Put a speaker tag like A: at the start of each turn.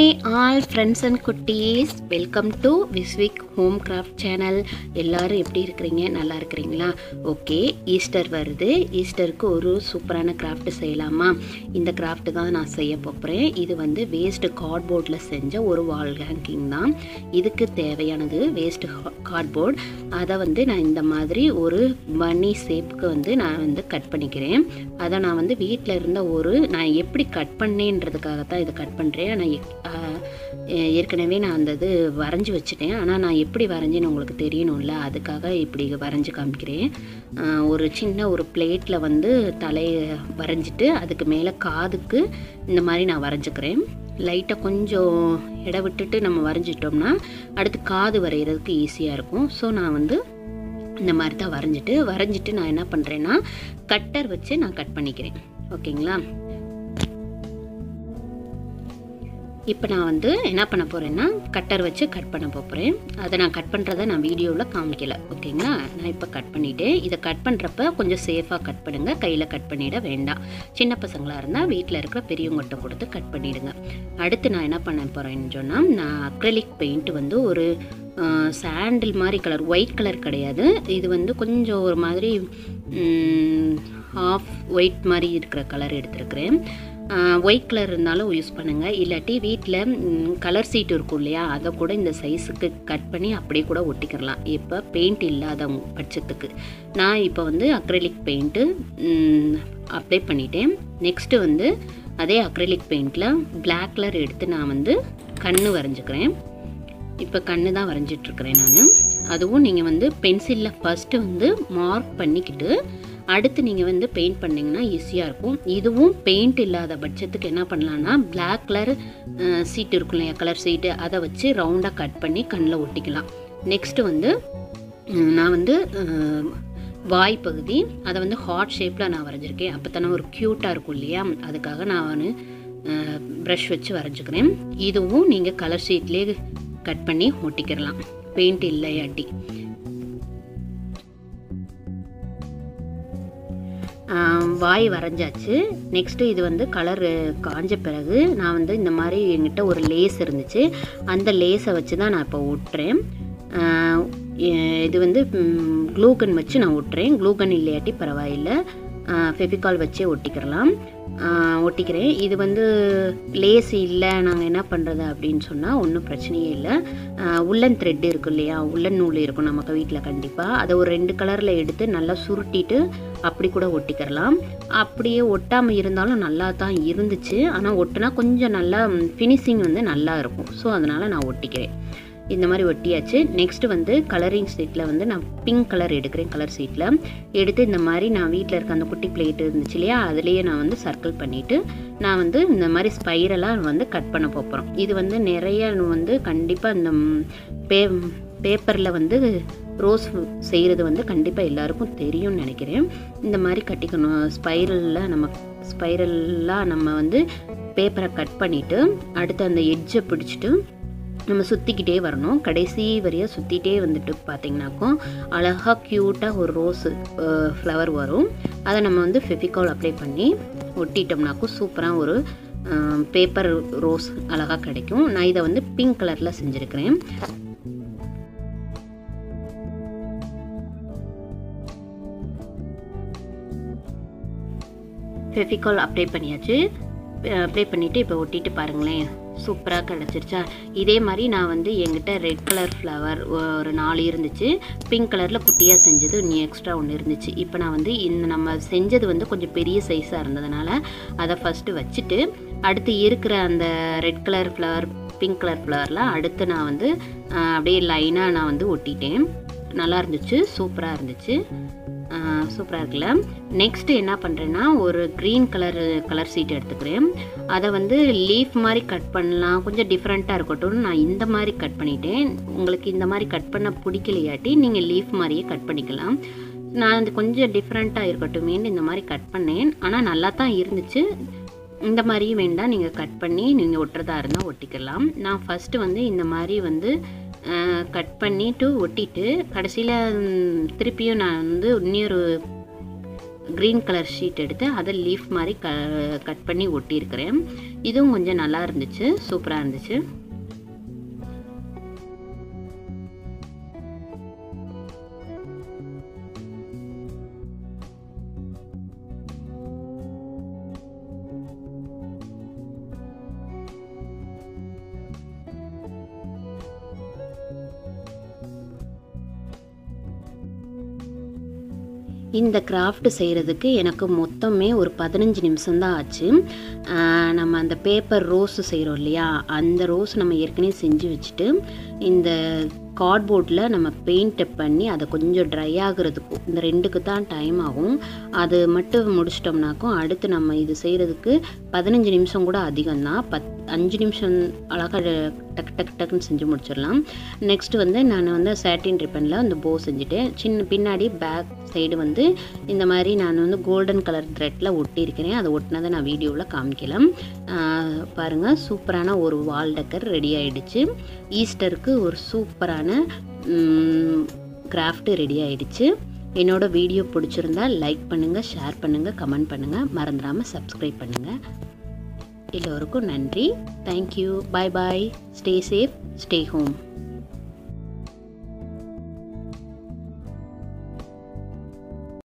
A: hi all friends and குட்டீஸ் welcome to Vishvik home craft channel எல்லாரும் எப்படி இருக்கிறீங்க நல்லா இருக்கிறீங்களா ஓகே ஈஸ்டர் வருது ஈஸ்டருக்கு ஒரு சூப்பரான கிராஃப்ட் செய்யலாமா இந்த கிராஃப்ட் தான் நான் செய்ய போகிறேன் இது வந்து வேஸ்ட் கார்ட்போர்டில் செஞ்ச ஒரு வால் ஹேங்கிங் தான் இதுக்கு தேவையானது வேஸ்ட் கார்ட்போர்ட் அதை வந்து நான் இந்த மாதிரி ஒரு பன்னி ஷேப்புக்கு வந்து நான் வந்து கட் பண்ணிக்கிறேன் அதை நான் வந்து வீட்டில் இருந்த ஒரு நான் எப்படி கட் பண்ணேன்றதுக்காக தான் இதை கட் பண்ணுறேன் ஆனால் ஏற்கனவே நான் அந்த இது வரைஞ்சி வச்சுட்டேன் ஆனால் நான் எப்படி வரைஞ்சேன்னு உங்களுக்கு தெரியணும்ல அதுக்காக இப்படி வரைஞ்சி காமிக்கிறேன் ஆஹ் ஒரு சின்ன ஒரு பிளேட்டில் வந்து தலையை வரைஞ்சிட்டு அதுக்கு மேலே காதுக்கு இந்த மாதிரி நான் வரைஞ்சிக்கிறேன் லைட்டாக கொஞ்சம் இட விட்டுட்டு நம்ம வரைஞ்சிட்டோம்னா அடுத்து காது வரைகிறதுக்கு ஈஸியாக இருக்கும் ஸோ நான் வந்து இந்த மாதிரி தான் வரைஞ்சிட்டு வரைஞ்சிட்டு நான் என்ன பண்ணுறேன்னா கட்டர் வச்சு நான் கட் பண்ணிக்கிறேன் ஓகேங்களா இப்போ நான் வந்து என்ன பண்ண போகிறேன்னா கட்டர் வச்சு கட் பண்ண போகிறேன் அதை நான் கட் பண்ணுறதை நான் வீடியோவில் காமிக்கல ஓகேங்களா நான் இப்போ கட் பண்ணிவிட்டேன் இதை கட் பண்ணுறப்ப கொஞ்சம் சேஃபாக கட் பண்ணுங்கள் கையில் கட் பண்ணிட வேண்டாம் சின்ன பசங்களாக இருந்தால் வீட்டில் இருக்கிற பெரியவங்கள்ட்ட கொடுத்து கட் பண்ணிவிடுங்க அடுத்து நான் என்ன பண்ண போகிறேன்னு சொன்னால் நான் அக்ரலிக் பெயிண்ட் வந்து ஒரு சாண்டில் மாதிரி கலர் ஒயிட் கலர் கிடையாது இது வந்து கொஞ்சம் ஒரு மாதிரி ஆஃப் ஒயிட் மாதிரி இருக்கிற கலர் எடுத்துருக்கிறேன் ஒயிட் கலர் இருந்தாலும் யூஸ் பண்ணுங்கள் இல்லாட்டி வீட்டில் கலர் சீட் இருக்கும் இல்லையா அதை கூட இந்த சைஸுக்கு கட் பண்ணி அப்படியே கூட ஒட்டிக்கிறலாம் இப்போ பெயிண்ட் இல்லாத பட்சத்துக்கு நான் இப்போ வந்து அக்ரலிக் பெயிண்ட்டு அப்ளை பண்ணிட்டேன் நெக்ஸ்ட்டு வந்து அதே அக்ரலிக் பெயிண்டில் பிளாக் கலர் எடுத்து நான் வந்து கண் வரைஞ்சிக்கிறேன் இப்போ கண்ணு தான் வரைஞ்சிட்ருக்கிறேன் நான் அதுவும் நீங்கள் வந்து பென்சிலில் ஃபஸ்ட்டு வந்து மார்க் பண்ணிக்கிட்டு அடுத்து நீங்கள் வந்து பெயிண்ட் பண்ணிங்கன்னா ஈஸியாக இருக்கும் இதுவும் பெயிண்ட் இல்லாத பட்சத்துக்கு என்ன பண்ணலான்னா பிளாக் கலர் சீட் இருக்கும் இல்லையா கலர் சீட்டு அதை வச்சு ரவுண்டாக கட் பண்ணி கண்ணில் ஒட்டிக்கலாம் நெக்ஸ்ட்டு வந்து நான் வந்து வாய் பகுதி அதை வந்து ஹார்ட் ஷேப்பில் நான் வரைஞ்சிருக்கேன் அப்போ தானே ஒரு க்யூட்டாக இருக்கும் இல்லையா அதுக்காக நான் ப்ரஷ் வச்சு வரைஞ்சிக்கிறேன் இதுவும் நீங்கள் கலர் ஷீட்லேயே கட் பண்ணி ஒட்டிக்கிறலாம் பெயிண்ட் இல்லையாட்டி வாய் வரைஞ்சாச்சு நெக்ஸ்ட்டு இது வந்து கலர் காஞ்ச பிறகு நான் வந்து இந்த மாதிரி என்கிட்ட ஒரு லேஸ் இருந்துச்சு அந்த லேஸை வச்சு தான் நான் இப்போ ஒட்டுறேன் இது வந்து க்ளூகன் வச்சு நான் ஒட்டுறேன் க்ளூகன் இல்லையாட்டி பரவாயில்லை ஃபெவிகால் வச்சே ஒட்டிக்கிறலாம் ஒட்டிக்கிறேன் இது வந்து லேஸ் இல்லை நாங்கள் என்ன பண்ணுறது அப்படின்னு சொன்னால் ஒன்றும் பிரச்சனையே இல்லை உள்ளன் த்ரெட் இருக்கும் இல்லையா உள்ளன் நூல் இருக்கும் நமக்கு வீட்டில் கண்டிப்பாக அதை ஒரு ரெண்டு கலரில் எடுத்து நல்லா சுருட்டிட்டு அப்படி கூட ஒட்டிக்கிறலாம் அப்படியே ஒட்டாமல் இருந்தாலும் நல்லா தான் இருந்துச்சு ஆனால் ஒட்டினா கொஞ்சம் நல்லா ஃபினிஷிங் வந்து நல்லா இருக்கும் ஸோ அதனால் நான் ஒட்டிக்கிறேன் இந்த மாதிரி ஒட்டியாச்சு நெக்ஸ்ட் வந்து கலரிங் சீட்டில் வந்து நான் பிங்க் கலர் எடுக்கிறேன் கலர் சீட்டில் எடுத்து இந்த மாதிரி நான் வீட்டில் இருக்க அந்த குட்டி பிளேட் இருந்துச்சு இல்லையா அதுலேயே நான் வந்து சர்க்கிள் பண்ணிவிட்டு நான் வந்து இந்த மாதிரி ஸ்பைரலாக வந்து கட் பண்ண போகிறோம் இது வந்து நிறைய வந்து கண்டிப்பாக இந்த பே பேப்பரில் வந்து ரோஸ் செய்கிறது வந்து கண்டிப்பாக எல்லாருக்கும் தெரியும்னு நினைக்கிறேன் இந்த மாதிரி கட்டிக்கணும் ஸ்பைரலில் நம்ம ஸ்பைரலாக நம்ம வந்து பேப்பரை கட் பண்ணிவிட்டு அடுத்து அந்த எட்ஜை பிடிச்சிட்டு நம்ம சுற்றிக்கிட்டே வரணும் கடைசி வரையாக சுற்றிட்டே வந்துட்டு பார்த்திங்கனாக்கும் அழகாக க்யூட்டாக ஒரு ரோஸு ஃப்ளவர் வரும் அதை நம்ம வந்து ஃபெவிகால் அப்ளை பண்ணி ஒட்டிட்டோம்னாக்கும் சூப்பராக ஒரு பேப்பர் ரோஸ் அழகாக கிடைக்கும் நான் இதை வந்து பிங்க் கலரில் செஞ்சுருக்கிறேன் ஃபெவிகால் அப்ளை பண்ணியாச்சு அப்ளை பண்ணிவிட்டு இப்போ ஒட்டிட்டு பாருங்களேன் சூப்பராக கிடச்சிருச்சா இதே மாதிரி நான் வந்து என்கிட்ட ரெட் கலர் ஃப்ளவர் ஒரு நாலு இருந்துச்சு பிங்க் கலரில் குட்டியாக செஞ்சது நீ எக்ஸ்ட்ரா ஒன்று இருந்துச்சு இப்போ நான் வந்து இந்த நம்ம செஞ்சது வந்து கொஞ்சம் பெரிய சைஸாக இருந்ததுனால அதை ஃபஸ்ட்டு வச்சுட்டு அடுத்து இருக்கிற அந்த red colour flower pink colour ஃப்ளவரில் அடுத்து நான் வந்து அப்படியே லைனாக நான் வந்து ஒட்டிட்டேன் நல்லா இருந்துச்சு சூப்பராக இருந்துச்சு சூப்பராக இருக்குல்ல நெக்ஸ்ட்டு என்ன பண்ணுறேன்னா ஒரு க்ரீன் கலர் கலர் சீட் எடுத்துக்கிறேன் அதை வந்து லீஃப் மாதிரி கட் பண்ணலாம் கொஞ்சம் டிஃப்ரெண்ட்டாக இருக்கட்டும்னு நான் இந்த மாதிரி கட் பண்ணிட்டேன் உங்களுக்கு இந்த மாதிரி கட் பண்ண பிடிக்கலையாட்டி நீங்கள் லீஃப் மாதிரியே கட் பண்ணிக்கலாம் நான் வந்து கொஞ்சம் டிஃப்ரெண்ட்டாக இருக்கட்டுமேன்னு இந்த மாதிரி கட் பண்ணேன் ஆனால் நல்லா தான் இருந்துச்சு இந்த மாதிரியும் வேண்டாம் நீங்கள் கட் பண்ணி நீங்கள் ஒட்டுறதா இருந்தால் ஒட்டிக்கலாம் நான் ஃபஸ்ட்டு வந்து இந்த மாதிரி வந்து கட் பண்ணிவிட்டு ஒட்டிட்டு கடைசியில் திருப்பியும் நான் வந்து இன்னொரு க்ரீன் கலர் ஷீட் எடுத்து அதை லீஃப் மாதிரி க கட் பண்ணி ஒட்டியிருக்கிறேன் இதுவும் கொஞ்சம் நல்லா இருந்துச்சு சூப்பராக இருந்துச்சு இந்த கிராஃப்ட் செய்கிறதுக்கு எனக்கு மொத்தமே ஒரு பதினஞ்சு நிமிஷம்தான் ஆச்சு ஆஹ் நம்ம அந்த பேப்பர் ரோஸ் செய்கிறோம் இல்லையா அந்த ரோஸ் நம்ம ஏற்கனவே செஞ்சு வச்சுட்டு இந்த கார்ட்போர்டில் நம்ம பெயிண்ட்டை பண்ணி அதை கொஞ்சம் ட்ரை ஆகுறதுக்கும் இந்த ரெண்டுக்கு தான் டைம் ஆகும் அது மட்டும் முடிச்சிட்டோம்னாக்கும் அடுத்து நம்ம இது செய்கிறதுக்கு பதினஞ்சு நிமிஷம் கூட அதிகம்தான் பத் அஞ்சு நிமிஷம் அழகாக டக் டக் டக்குன்னு செஞ்சு முடிச்சிடலாம் நெக்ஸ்ட் வந்து நான் வந்து சாட்டின் ரிப்பனில் அந்த போ செஞ்சுட்டேன் சின்ன பின்னாடி பேக் சைடு வந்து இந்த மாதிரி நான் வந்து கோல்டன் கலர் த்ரெட்டில் ஒட்டியிருக்கிறேன் அதை ஒட்டினதை நான் வீடியோவில் காமிக்கலாம் ஆஹ் பாருங்க சூப்பரான ஒரு வால் டக்கர் ரெடி ஆயிடுச்சு ஈஸ்டருக்கு ஒரு சூப்பரான கிராஃப்ட் ரெடி ஆயிடுச்சு என்னோட வீடியோ பிடிச்சிருந்தா லைக் பண்ணுங்கள் ஷேர் பண்ணுங்கள் கமெண்ட் பண்ணுங்கள் மறந்துடாமல் சப்ஸ்கிரைப் பண்ணுங்கள் எல்லோருக்கும் நன்றி thank you bye bye stay safe stay home